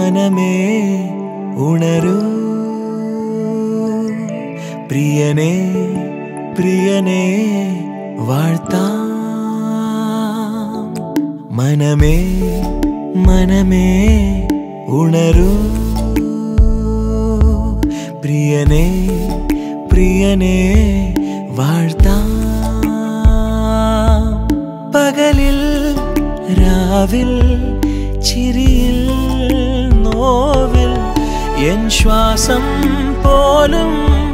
മനമേ ഉണരൂ പ്രിയനേ പ്രിയനേ വാഴ്ത്താം മനമേ മനമേ ഉണരൂ പ്രിയനേ പ്രിയനേ വാഴ്ത്താം പകലിൽ രാവിൽ ചിരിയിൽ നോവിൽ എൻ ശ്വാസം പോലും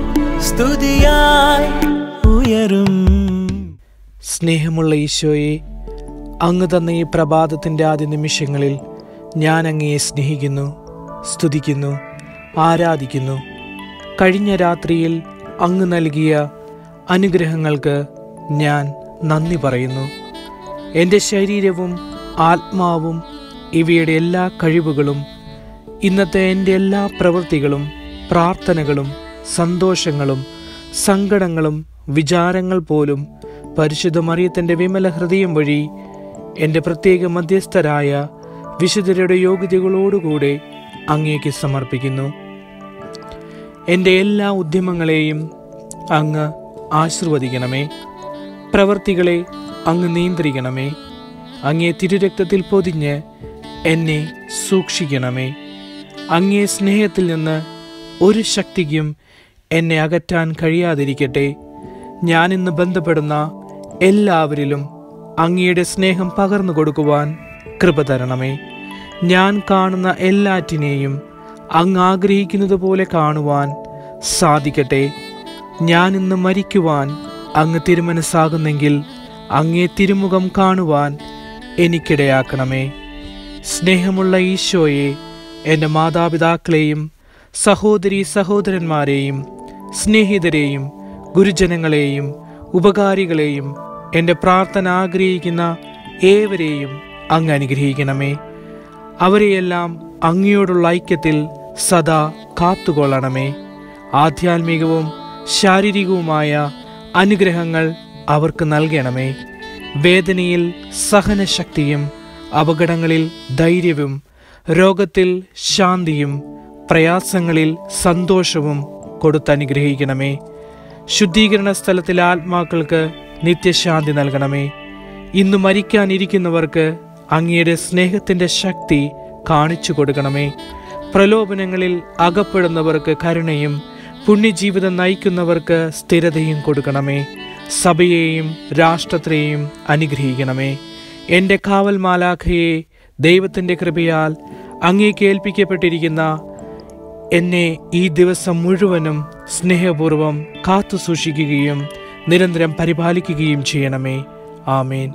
സ്തുതിയായി ഉയരും സ്നേഹമുള്ള ഈശോയെ അങ്ങ് തന്ന ഈ പ്രഭാതത്തിൻ്റെ ആദ്യ നിമിഷങ്ങളിൽ ഞാൻ അങ്ങയെ സ്നേഹിക്കുന്നു സ്തുതിക്കുന്നു ആരാധിക്കുന്നു കഴിഞ്ഞ രാത്രിയിൽ അങ്ങ് നൽകിയ അനുഗ്രഹങ്ങൾക്ക് ഞാൻ നന്ദി പറയുന്നു എൻ്റെ ശരീരവും ആത്മാവും ഇവയുടെ എല്ലാ കഴിവുകളും ഇന്നത്തെ എൻ്റെ എല്ലാ പ്രവൃത്തികളും പ്രാർത്ഥനകളും സന്തോഷങ്ങളും സങ്കടങ്ങളും വിചാരങ്ങൾ പോലും പരിശുദ്ധ മറിയത്തിൻ്റെ വിമല ഹൃദയം വഴി എൻ്റെ പ്രത്യേക മധ്യസ്ഥരായ വിശുദ്ധരുടെ യോഗ്യതകളോടുകൂടെ അങ്ങേക്ക് സമർപ്പിക്കുന്നു എൻ്റെ എല്ലാ ഉദ്യമങ്ങളെയും അങ്ങ് ആശീർവദിക്കണമേ പ്രവർത്തികളെ അങ്ങ് നിയന്ത്രിക്കണമേ അങ്ങേ തിരുരക്തത്തിൽ പൊതിഞ്ഞ് എന്നെ സൂക്ഷിക്കണമേ അങ്ങേ സ്നേഹത്തിൽ നിന്ന് ഒരു ശക്തിക്കും എന്നെ അകറ്റാൻ കഴിയാതിരിക്കട്ടെ ഞാൻ ഇന്ന് ബന്ധപ്പെടുന്ന എല്ലാവരിലും അങ്ങയുടെ സ്നേഹം പകർന്നു കൊടുക്കുവാൻ കൃപ തരണമേ ഞാൻ കാണുന്ന എല്ലാറ്റിനെയും അങ്ങ് ആഗ്രഹിക്കുന്നത് പോലെ കാണുവാൻ സാധിക്കട്ടെ ഞാൻ ഇന്ന് മരിക്കുവാൻ അങ്ങ് തിരുമനസ്സാകുന്നെങ്കിൽ അങ്ങേ തിരുമുഖം കാണുവാൻ എനിക്കിടയാക്കണമേ സ്നേഹമുള്ള ഈശോയെ എൻ്റെ മാതാപിതാക്കളെയും സഹോദരി സഹോദരന്മാരെയും സ്നേഹിതരെയും ഗുരുജനങ്ങളെയും ഉപകാരികളെയും എൻ്റെ പ്രാർത്ഥന ആഗ്രഹിക്കുന്ന ഏവരെയും അങ്ങ് അനുഗ്രഹിക്കണമേ അവരെയെല്ലാം അങ്ങയോടുള്ള ഐക്യത്തിൽ സദാ കാത്തുകൊള്ളണമേ ആധ്യാത്മികവും ശാരീരികവുമായ അനുഗ്രഹങ്ങൾ അവർക്ക് നൽകണമേ വേദനയിൽ സഹനശക്തിയും അപകടങ്ങളിൽ ധൈര്യവും രോഗത്തിൽ ശാന്തിയും പ്രയാസങ്ങളിൽ സന്തോഷവും കൊടുത്തനുഗ്രഹിക്കണമേ ശുദ്ധീകരണ സ്ഥലത്തിലെ ആത്മാക്കൾക്ക് നിത്യശാന്തി നൽകണമേ ഇന്ന് മരിക്കാനിരിക്കുന്നവർക്ക് അങ്ങയുടെ സ്നേഹത്തിന്റെ ശക്തി കാണിച്ചു കൊടുക്കണമേ പ്രലോഭനങ്ങളിൽ അകപ്പെടുന്നവർക്ക് കരുണയും പുണ്യജീവിതം നയിക്കുന്നവർക്ക് സ്ഥിരതയും കൊടുക്കണമേ സഭയെയും രാഷ്ട്രത്തെയും അനുഗ്രഹിക്കണമേ എൻ്റെ കാവൽ മാലാഖയെ ദൈവത്തിൻ്റെ കൃപയാൽ അങ്ങേക്ക് ഏൽപ്പിക്കപ്പെട്ടിരിക്കുന്ന എന്നെ ഈ ദിവസം മുഴുവനും സ്നേഹപൂർവം കാത്തു സൂക്ഷിക്കുകയും നിരന്തരം പരിപാലിക്കുകയും ചെയ്യണമേ ആമേൻ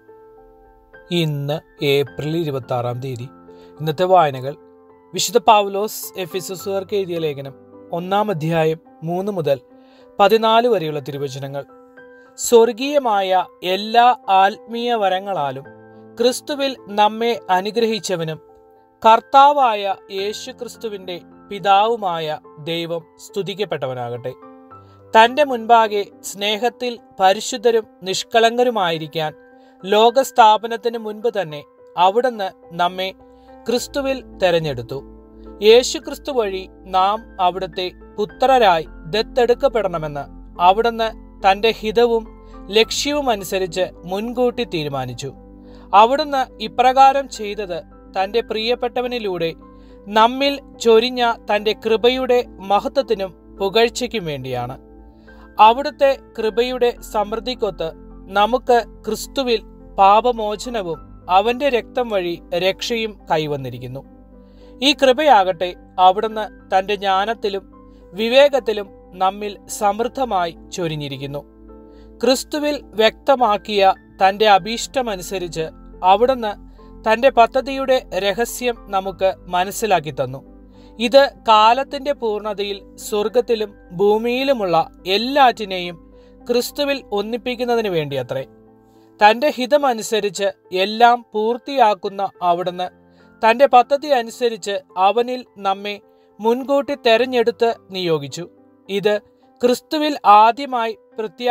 ഇന്ന് ഏപ്രിൽ ഇരുപത്തി ആറാം തീയതി ഇന്നത്തെ വായനകൾ വിശുദ്ധ പാവലോസ് എഫിസുസുകാർക്ക് എഴുതിയ ലേഖനം ഒന്നാം അധ്യായം മൂന്ന് മുതൽ പതിനാല് വരെയുള്ള തിരുവചനങ്ങൾ സ്വർഗീയമായ എല്ലാ ആത്മീയ വരങ്ങളാലും ക്രിസ്തുവിൽ നമ്മെ അനുഗ്രഹിച്ചവനും കർത്താവായ യേശു ക്രിസ്തുവിന്റെ പിതാവുമായ ദൈവം സ്തുതിക്കപ്പെട്ടവനാകട്ടെ തന്റെ മുൻപാകെ സ്നേഹത്തിൽ പരിശുദ്ധരും നിഷ്കളങ്കരുമായിരിക്കാൻ ലോകസ്ഥാപനത്തിന് മുൻപ് തന്നെ അവിടുന്ന് നമ്മെ ക്രിസ്തുവിൽ തെരഞ്ഞെടുത്തു യേശു ക്രിസ്തു വഴി നാം അവിടുത്തെ പുത്രരായി ദത്തെടുക്കപ്പെടണമെന്ന് അവിടുന്ന് തന്റെ ഹിതവും ലക്ഷ്യവും അനുസരിച്ച് മുൻകൂട്ടി തീരുമാനിച്ചു അവിടുന്ന് ഇപ്രകാരം ചെയ്തത് തന്റെ പ്രിയപ്പെട്ടവനിലൂടെ നമ്മിൽ ചൊരിഞ്ഞ തന്റെ കൃപയുടെ മഹത്വത്തിനും പുകഴ്ചയ്ക്കും വേണ്ടിയാണ് അവിടുത്തെ കൃപയുടെ സമൃദ്ധിക്കൊത്ത് നമുക്ക് ക്രിസ്തുവിൽ പാപമോചനവും അവന്റെ രക്തം വഴി രക്ഷയും കൈവന്നിരിക്കുന്നു ഈ കൃപയാകട്ടെ അവിടുന്ന് തന്റെ ജ്ഞാനത്തിലും വിവേകത്തിലും നമ്മിൽ സമൃദ്ധമായി ചൊരിഞ്ഞിരിക്കുന്നു ക്രിസ്തുവിൽ വ്യക്തമാക്കിയ തന്റെ അഭീഷ്ടമനുസരിച്ച് അവിടുന്ന് തന്റെ പദ്ധതിയുടെ രഹസ്യം നമുക്ക് മനസ്സിലാക്കി തന്നു ഇത് കാലത്തിന്റെ പൂർണ്ണതയിൽ സ്വർഗത്തിലും ഭൂമിയിലുമുള്ള എല്ലാറ്റിനെയും ക്രിസ്തുവിൽ ഒന്നിപ്പിക്കുന്നതിന് വേണ്ടിയത്രേ തന്റെ ഹിതമനുസരിച്ച് എല്ലാം പൂർത്തിയാക്കുന്ന അവിടുന്ന് തന്റെ പദ്ധതി അനുസരിച്ച് അവനിൽ നമ്മെ മുൻകൂട്ടി തെരഞ്ഞെടുത്ത് നിയോഗിച്ചു ഇത് ക്രിസ്തുവിൽ ആദ്യമായി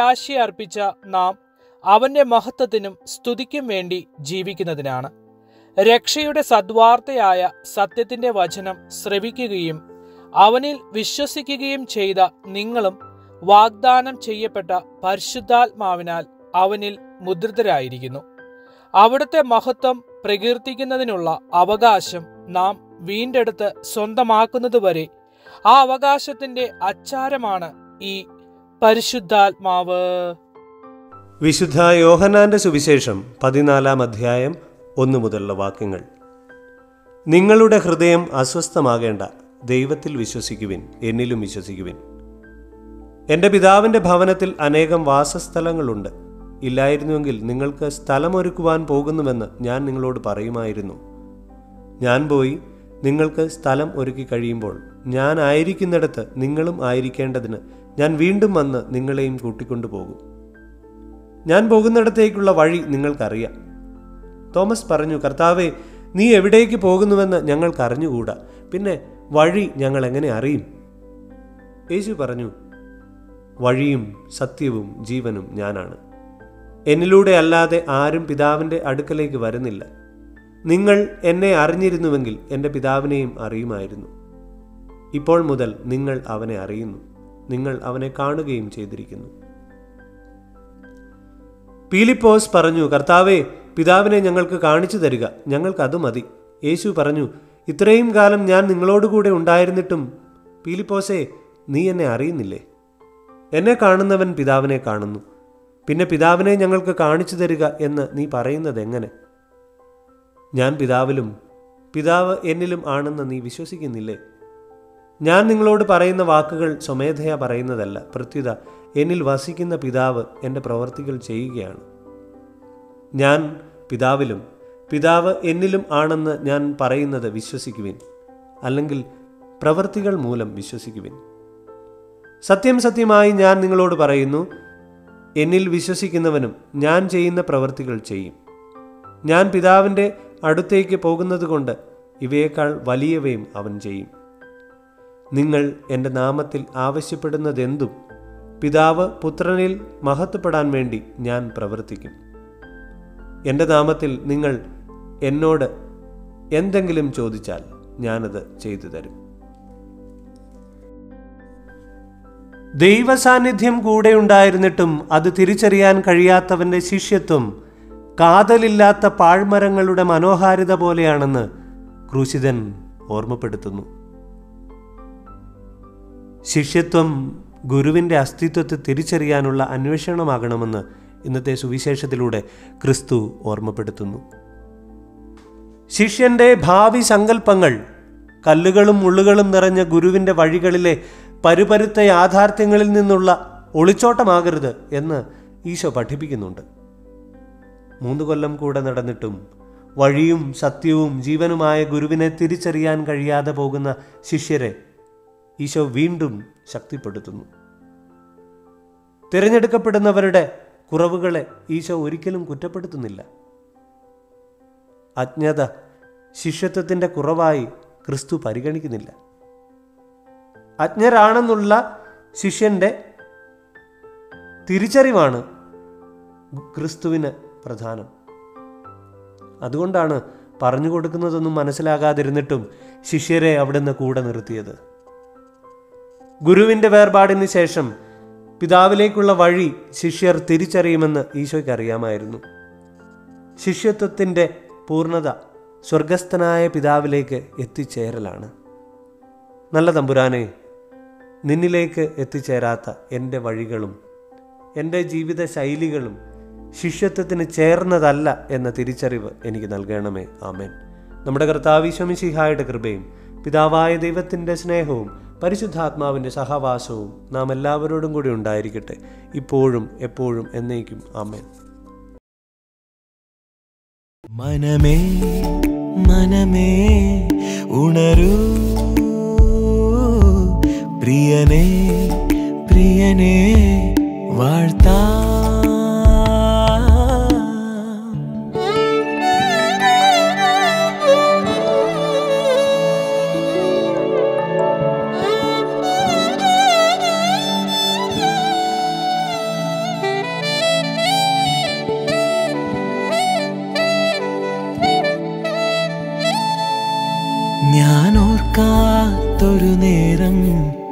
പ്രത്യാശയർപ്പിച്ച നാം അവന്റെ മഹത്വത്തിനും സ്തുതിക്കും വേണ്ടി ജീവിക്കുന്നതിനാണ് രക്ഷയുടെ സദ്വാർത്തയായ സത്യത്തിന്റെ വചനം ശ്രവിക്കുകയും അവനിൽ വിശ്വസിക്കുകയും ചെയ്ത നിങ്ങളും വാഗ്ദാനം ചെയ്യപ്പെട്ട പരിശുദ്ധാത്മാവിനാൽ അവനിൽ മുദ്രിതരായിരിക്കുന്നു അവിടുത്തെ മഹത്വം പ്രകീർത്തിക്കുന്നതിനുള്ള അവകാശം നാം വീണ്ടെടുത്ത് സ്വന്തമാക്കുന്നതുവരെ ആ അവകാശത്തിന്റെ അച്ചാരമാണ് ഈ പരിശുദ്ധാത്മാവ് വിശുദ്ധ യോഹനാന്റെ സുവിശേഷം പതിനാലാം അധ്യായം ഒന്നു മുതലുള്ള വാക്യങ്ങൾ നിങ്ങളുടെ ഹൃദയം അസ്വസ്ഥമാകേണ്ട ദൈവത്തിൽ വിശ്വസിക്കുവിൻ എന്നിലും വിശ്വസിക്കുവിൻ എൻ്റെ പിതാവിൻ്റെ ഭവനത്തിൽ അനേകം വാസസ്ഥലങ്ങളുണ്ട് ഇല്ലായിരുന്നുവെങ്കിൽ നിങ്ങൾക്ക് സ്ഥലമൊരുക്കുവാൻ പോകുന്നുവെന്ന് ഞാൻ നിങ്ങളോട് പറയുമായിരുന്നു ഞാൻ പോയി നിങ്ങൾക്ക് സ്ഥലം ഒരുക്കി കഴിയുമ്പോൾ ഞാൻ ആയിരിക്കുന്നിടത്ത് നിങ്ങളും ആയിരിക്കേണ്ടതിന് ഞാൻ വീണ്ടും വന്ന് നിങ്ങളെയും കൂട്ടിക്കൊണ്ടു പോകും ഞാൻ പോകുന്നിടത്തേക്കുള്ള വഴി നിങ്ങൾക്കറിയാം തോമസ് പറഞ്ഞു കർത്താവെ നീ എവിടേക്ക് പോകുന്നുവെന്ന് ഞങ്ങൾക്ക് അറിഞ്ഞുകൂടാ പിന്നെ വഴി ഞങ്ങൾ എങ്ങനെ അറിയും യേശു പറഞ്ഞു വഴിയും സത്യവും ജീവനും ഞാനാണ് എന്നിലൂടെ അല്ലാതെ ആരും പിതാവിൻ്റെ അടുക്കലേക്ക് വരുന്നില്ല നിങ്ങൾ എന്നെ അറിഞ്ഞിരുന്നുവെങ്കിൽ എൻ്റെ പിതാവിനെയും അറിയുമായിരുന്നു ഇപ്പോൾ മുതൽ നിങ്ങൾ അവനെ അറിയുന്നു നിങ്ങൾ അവനെ കാണുകയും ചെയ്തിരിക്കുന്നു പീലിപ്പോസ് പറഞ്ഞു കർത്താവെ പിതാവിനെ ഞങ്ങൾക്ക് കാണിച്ചു തരിക ഞങ്ങൾക്ക് അത് മതി യേശു പറഞ്ഞു ഇത്രയും കാലം ഞാൻ നിങ്ങളോടുകൂടെ ഉണ്ടായിരുന്നിട്ടും പീലിപ്പോസേ നീ എന്നെ അറിയുന്നില്ലേ എന്നെ കാണുന്നവൻ പിതാവിനെ കാണുന്നു പിന്നെ പിതാവിനെ ഞങ്ങൾക്ക് കാണിച്ചു തരിക എന്ന് നീ പറയുന്നത് എങ്ങനെ ഞാൻ പിതാവിലും പിതാവ് എന്നിലും ആണെന്ന് നീ വിശ്വസിക്കുന്നില്ലേ ഞാൻ നിങ്ങളോട് പറയുന്ന വാക്കുകൾ സ്വമേധയാ പറയുന്നതല്ല പ്രത്യുത എന്നിൽ വസിക്കുന്ന പിതാവ് എൻ്റെ പ്രവർത്തികൾ ചെയ്യുകയാണ് ഞാൻ പിതാവിലും പിതാവ് എന്നിലും ആണെന്ന് ഞാൻ പറയുന്നത് വിശ്വസിക്കുവിൻ അല്ലെങ്കിൽ പ്രവർത്തികൾ മൂലം വിശ്വസിക്കുവിൻ സത്യം സത്യമായി ഞാൻ നിങ്ങളോട് പറയുന്നു എന്നിൽ വിശ്വസിക്കുന്നവനും ഞാൻ ചെയ്യുന്ന പ്രവർത്തികൾ ചെയ്യും ഞാൻ പിതാവിൻ്റെ അടുത്തേക്ക് പോകുന്നതുകൊണ്ട് ഇവയേക്കാൾ വലിയവയും അവൻ ചെയ്യും നിങ്ങൾ എൻ്റെ നാമത്തിൽ ആവശ്യപ്പെടുന്നതെന്തും പിതാവ് പുത്രനിൽ മഹത്വപ്പെടാൻ വേണ്ടി ഞാൻ പ്രവർത്തിക്കും എൻ്റെ നാമത്തിൽ നിങ്ങൾ എന്നോട് എന്തെങ്കിലും ചോദിച്ചാൽ ഞാനത് ചെയ്തു തരും ദൈവസാന്നിധ്യം കൂടെ ഉണ്ടായിരുന്നിട്ടും അത് തിരിച്ചറിയാൻ കഴിയാത്തവന്റെ ശിഷ്യത്വം കാതലില്ലാത്ത പാഴ്മരങ്ങളുടെ മനോഹാരിത പോലെയാണെന്ന് ക്രൂശിതൻ ഓർമ്മപ്പെടുത്തുന്നു ശിഷ്യത്വം ഗുരുവിൻ്റെ അസ്തിത്വത്തെ തിരിച്ചറിയാനുള്ള അന്വേഷണമാകണമെന്ന് ഇന്നത്തെ സുവിശേഷത്തിലൂടെ ക്രിസ്തു ഓർമ്മപ്പെടുത്തുന്നു ശിഷ്യന്റെ ഭാവി സങ്കല്പങ്ങൾ കല്ലുകളും മുള്ളുകളും നിറഞ്ഞ ഗുരുവിൻ്റെ വഴികളിലെ പരുപരുത്ത യാഥാർത്ഥ്യങ്ങളിൽ നിന്നുള്ള ഒളിച്ചോട്ടമാകരുത് എന്ന് ഈശോ പഠിപ്പിക്കുന്നുണ്ട് മൂന്ന് കൊല്ലം കൂടെ നടന്നിട്ടും വഴിയും സത്യവും ജീവനുമായ ഗുരുവിനെ തിരിച്ചറിയാൻ കഴിയാതെ പോകുന്ന ശിഷ്യരെ ഈശോ വീണ്ടും ശക്തിപ്പെടുത്തുന്നു തിരഞ്ഞെടുക്കപ്പെടുന്നവരുടെ കുറവുകളെ ഈശോ ഒരിക്കലും കുറ്റപ്പെടുത്തുന്നില്ല അജ്ഞത ശിഷ്യത്വത്തിൻ്റെ കുറവായി ക്രിസ്തു പരിഗണിക്കുന്നില്ല അജ്ഞരാണെന്നുള്ള ശിഷ്യന്റെ തിരിച്ചറിവാണ് ക്രിസ്തുവിന് പ്രധാനം അതുകൊണ്ടാണ് പറഞ്ഞു കൊടുക്കുന്നതൊന്നും മനസ്സിലാകാതിരുന്നിട്ടും ശിഷ്യരെ അവിടുന്ന് കൂടെ നിർത്തിയത് ഗുരുവിൻ്റെ വേർപാടിന് ശേഷം പിതാവിലേക്കുള്ള വഴി ശിഷ്യർ തിരിച്ചറിയുമെന്ന് ഈശോയ്ക്ക് അറിയാമായിരുന്നു ശിഷ്യത്വത്തിൻ്റെ പൂർണ്ണത സ്വർഗസ്ഥനായ പിതാവിലേക്ക് എത്തിച്ചേരലാണ് നല്ല തമ്പുരാനെ നിന്നിലേക്ക് എത്തിച്ചേരാത്ത എൻ്റെ വഴികളും എൻ്റെ ജീവിത ശൈലികളും ശിഷ്യത്വത്തിന് ചേർന്നതല്ല എന്ന തിരിച്ചറിവ് എനിക്ക് നൽകണമേ ആമേൻ നമ്മുടെ കർത്താവിശ്വമിശിഹായുടെ കൃപയും പിതാവായ ദൈവത്തിൻ്റെ സ്നേഹവും പരിശുദ്ധാത്മാവിൻ്റെ സഹവാസവും നാം എല്ലാവരോടും കൂടി ഉണ്ടായിരിക്കട്ടെ ഇപ്പോഴും എപ്പോഴും എന്നേക്കും ആമേൻ മനമേ മനമേ ഉണരൂ പ്രിയനേ പ്രിയനേ വാഴ്ത്താ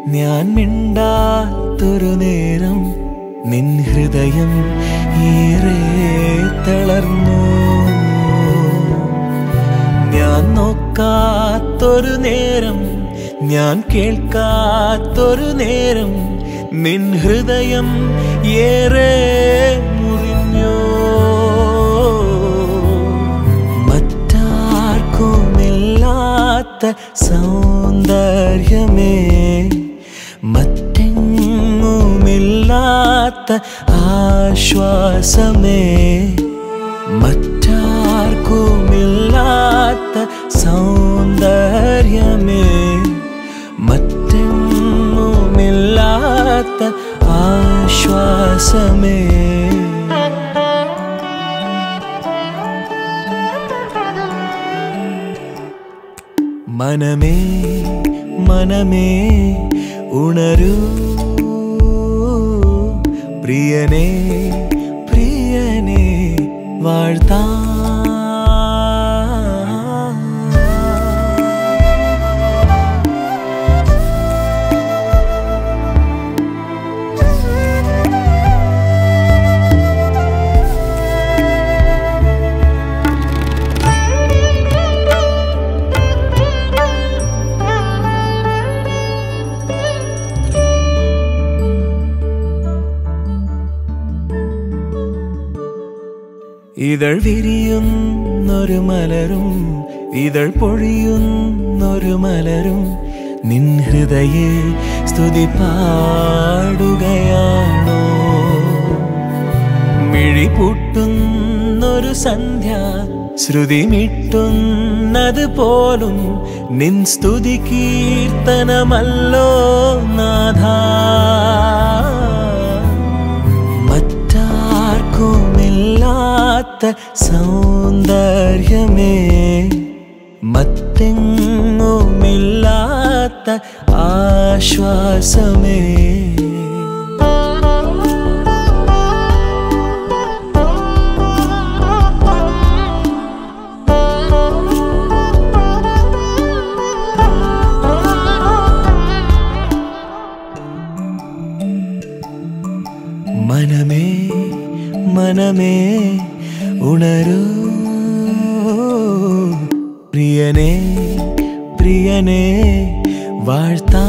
ഞാൻ മിണ്ടാത്തൊരു നേരം നിൻ ഹൃദയം ഏറെ തളർന്നു ഞാൻ നോക്കാത്തൊരു നേരം ഞാൻ കേൾക്കാത്തൊരു നേരം നിൻ ഹൃദയം ഏറെ മുറിഞ്ഞോ മറ്റാർക്കുമില്ലാത്ത സൗന്ദര്യമേ മറ്റെങ്ങുമില്ലാത്ത ആശ്വാസമേ മറ്റാർക്കുമില്ലാത്ത സൗന്ദര്യമേ മറ്റെങ്ങുമില്ലാത്ത ആശ്വാസമേ മനമേ മനമേ ഉണരൂ പ്രിയനേ പ്രിയനേ വാഴ്ത്താ ഇതൾ വിരിയുന്നൊരു മലരും ഇതൾ പൊഴിയുന്നൊരു മലരും നിൻ ഹൃദയെ സ്തുതി പാടുകയാണോ മിഴി പൂട്ടുന്നൊരു സന്ധ്യ ശ്രുതി മിട്ടുന്നത് പോലും നിൻ സ്തുതി കീർത്തനമല്ലോ നാഥ മറ്റാർക്കുമില്ലാത്ത സൗന്ദര്യമേ മറ്റെങ്ങുമില്ലാത്ത ആശ്വാസമേ മനമേ മനമേ ഉണരൂ പ്രിയനേ പ്രിയനേ വാഴ്ത്താ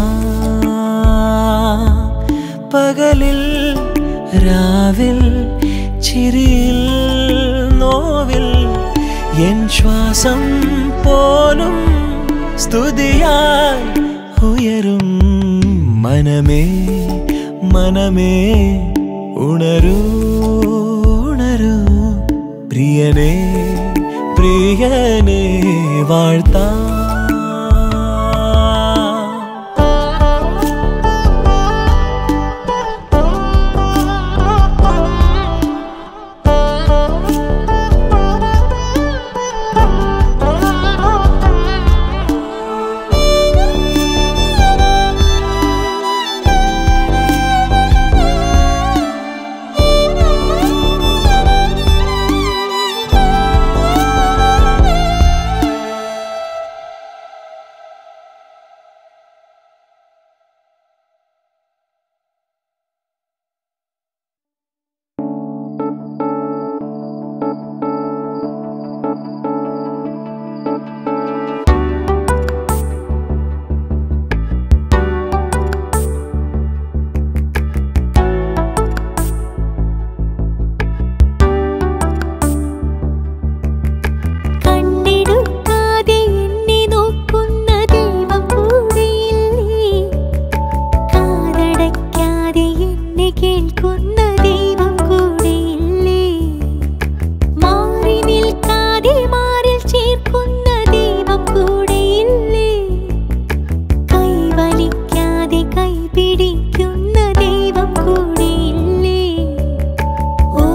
പകലിൽ രാവിൽ ചിരിയിൽ നോവിൽ എൻ ശ്വാസം പോലും സ്തുതിയായി ഉയരും മനമേ മനമേ ഉണരൂ ഉണരൂ പ്രിയനേ പ്രിയനേ വാഴ്ത്താ കണ്ണെടുക്കാതെ എന്നെ നോക്കുന്ന ദൈവം കൂടെയില്ലേ കാതടയ്ക്കാതെ എന്നെ കേൾക്കുന്ന ദൈവം കൂടെയില്ലേ മാറി നിൽക്കാതെ മാറിൽ ചേർക്കുന്ന ദൈവം കൂടെയില്ലേ കൈവലിക്കാതെ കൈ പിടിക്കുന്ന ദൈവം കൂടെയില്ലേ ഓ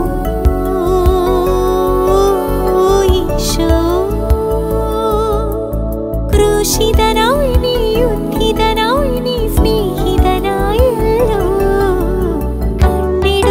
ഈശോ ക്രൂശിതനായി നീ ഉദ്ധിതനായി നീ സ്നേഹിതനായല്ലോ കണ്ണെടുക്കാതെ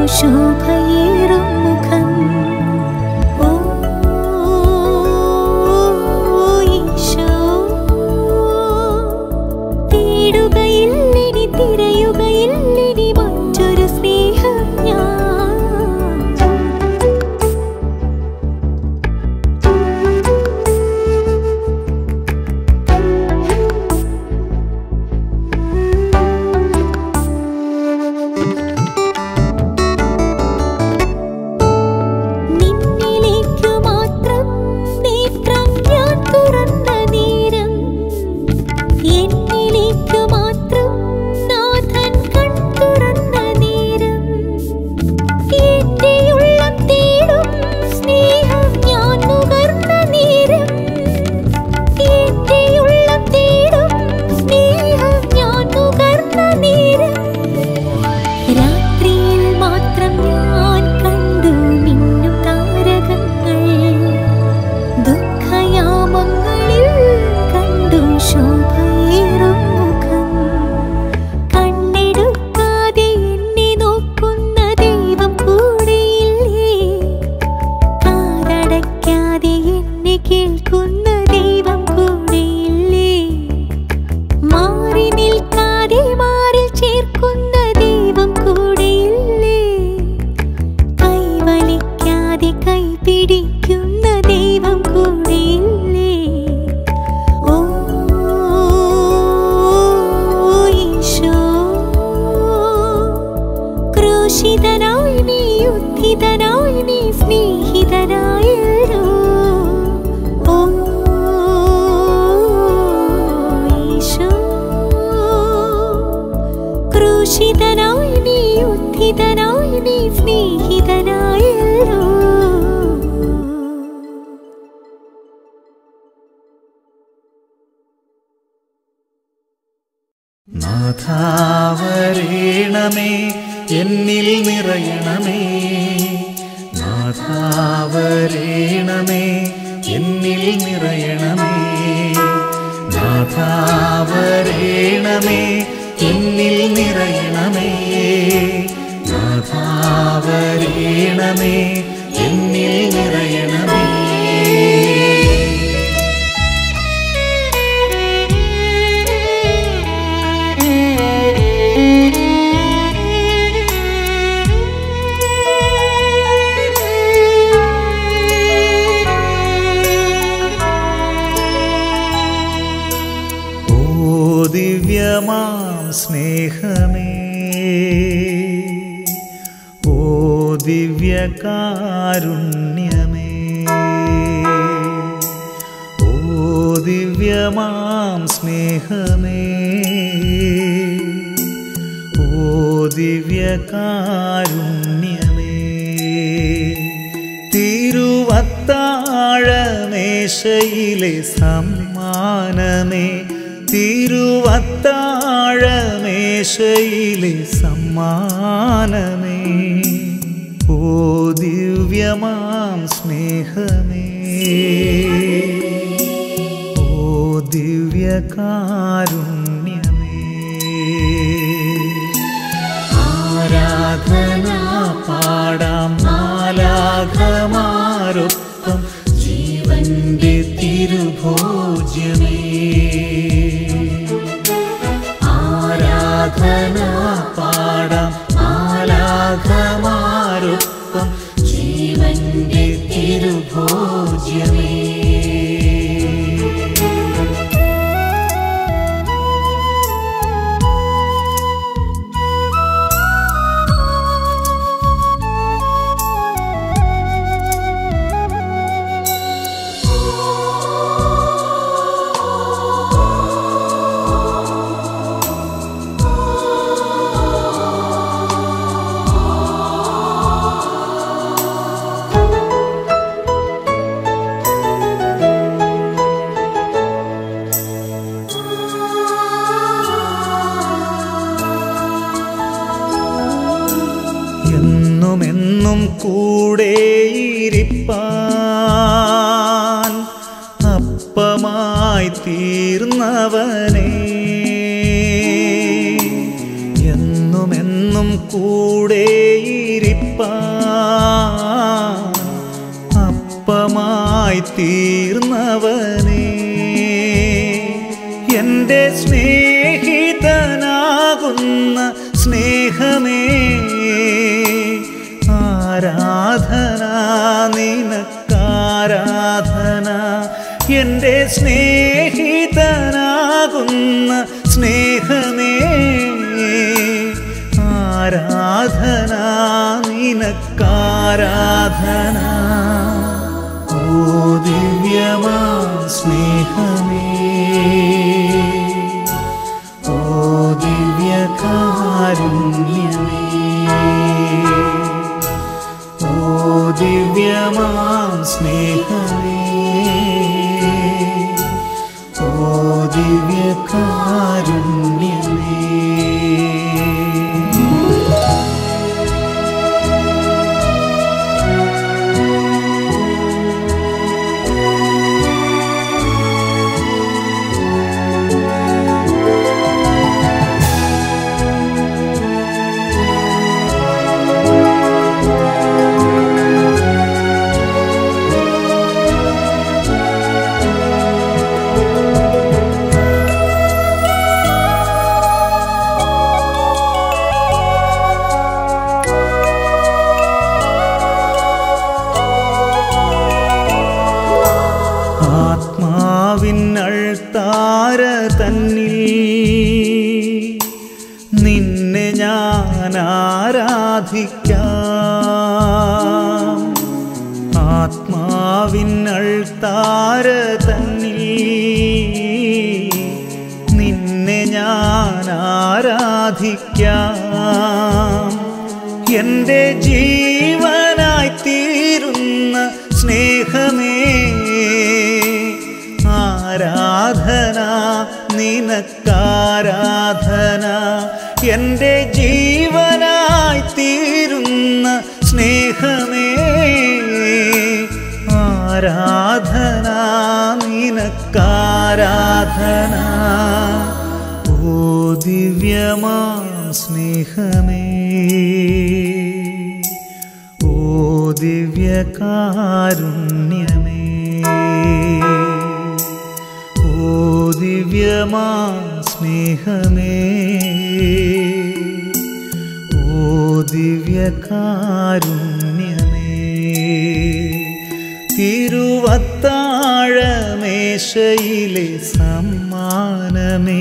ശോഭയേറും മുഖം ഓ ഈശോ തേടുകയില്ലിനി തിരയുകയില്ലിനി മറ്റൊരു സ്നേഹം ഞാൻ നിന്നിലേക്കു മാത്രം നേത്രം ഞാൻ തുറന്ന നേരം എന്നിലേക്കു മാത്രം നാഥൻ കൺ തുറന്ന നേരം എന്റെ ഉള്ളം തേടും സ്നേഹം ഞാൻ നുകർന്ന നേരം എന്റെ ഉള്ളം തേടും സ്നേഹം ഞാൻ നുകർന്ന നേരം രാത്രിയിൽ മാത്രം ഞാൻ കണ്ടു മിന്നും താരകങ്ങൾ ദുഃഖയാമങ്ങളിൽ കണ്ടു ശോഭയേറും മുഖം കണ്ണെടുക്കാതെ എന്നെ നോക്കുന്ന ദൈവം കൂടെയില്ലേ കാതടയ്ക്കാതെ എന്നെ കേൾക്കുന്ന ദൈവം കൂടെയില്ലേ മാറി നിൽക്കാതെ മാറിൽ ചേർക്കുന്ന ദൈവം കൂടെയില്ലേ കൈവലിക്കാതെ കൈ പിടിക്കുന്ന ദൈവം കൂടെയില്ലേ ഓ ഈശോ ക്രൂശിതനായി നീ ഉദ്ധിതനായി നീ സ്നേഹിതനായല്ലോ ഓ ഈശോ ക്രൂശിതനായി നീ ഉദ്ധിതനായി നീ സ്നേഹിതനായല്ലോ നാഥാവരേണമേ എന്നിൽ നിറയണമേ നാഥാവരേണമേ എന്നിൽ നിറയണമേ നാഥാവരേണമേ എന്നിൽ നിറയണമേ നാഥാവരേണമേ എന്നിൽ നിറയണമേ ഓ ദിവ്യമാം സ്നേഹമേ ഓ ദിവ്യകാരുണ്യമേ ഓ ദിവ്യമാം സ്നേഹമേ ഓ ദിവ്യകാരുണ്യമേ തിരുവത്താഴമേശയിലെ സമ്മാനമേ തിരുവത്താഴമേശയിലെ സമ്മാനമേ ഓ ദിവ്യമാം സ്നേഹമേ ഓ ദിവ്യകാരുണ്യമേ ആരാധന പാടാം മാലാഘമാരൊപ്പം ജീവന്റെ തിരുഭോജ്യമേ ആരാധന പാടാം മാലാഘമാരൊപ്പം ജീവന്റെ തിരുഭോജ്യമേ എന്നുമെന്നും കൂടെയിരിപ്പാൻ അപ്പമായി തീർന്നവനേ എന്നും എന്നുമെന്നും കൂടെയിരിപ്പാൻ അപ്പമായി തീർന്നവനേ എൻ്റെ സ്നേഹിതനാകുന്ന സ്നേഹമേ ആരാധന നിനക്കാരാധന എൻ്റെ സ്നേഹിതനാകുന്ന സ്നേഹമേ ആരാധന നിനക്കാരാധന ഓ ദിവ്യമാ സ്നേഹമേ ഓ ദിവ്യകാരുണ്യമേ ഓ ദിവ്യമാം സ്നേഹമേ ഓ ദിവ്യകാരുണ്യമേ ആത്മാവിനൾത്താര തന്നിൽ നിന്നെ ഞാൻ ആരാധിക്കാം ആത്മാവിനൾത്താര തന്നിൽ നിന്നെ ഞാൻ ആരാധിക്കാം എൻ്റെ ജീവനായി തീരുന്ന സ്നേഹമേ ആരാധന നിനക്കാരാധന എൻ്റെ ജീവനായി തീരുന്ന സ്നേഹമേ ആരാധന നിനക്കാരാധന ഓ ദിവ്യമാം സ്നേഹമേ ഓ ദിവ്യകാരുണ്യമേ ഓ ദിവ്യമാം സ്നേഹമേ ഓ ദിവ്യകാരുണ്യമേ തിരുവത്താഴമേശയിലെ സമ്മാനമേ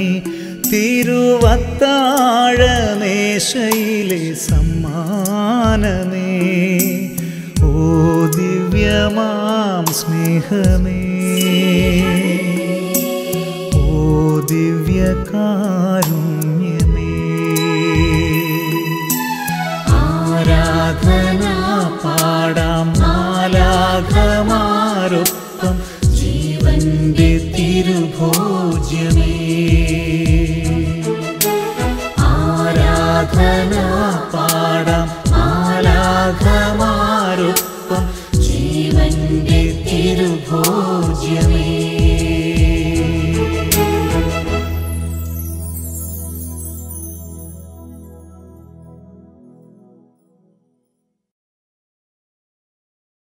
തിരുവത്താഴമേശയിലെ സമ്മാനമേ ഓ ദിവ്യമാം സ്നേഹമേ ഓ ദിവ്യകാരുണ്യമേ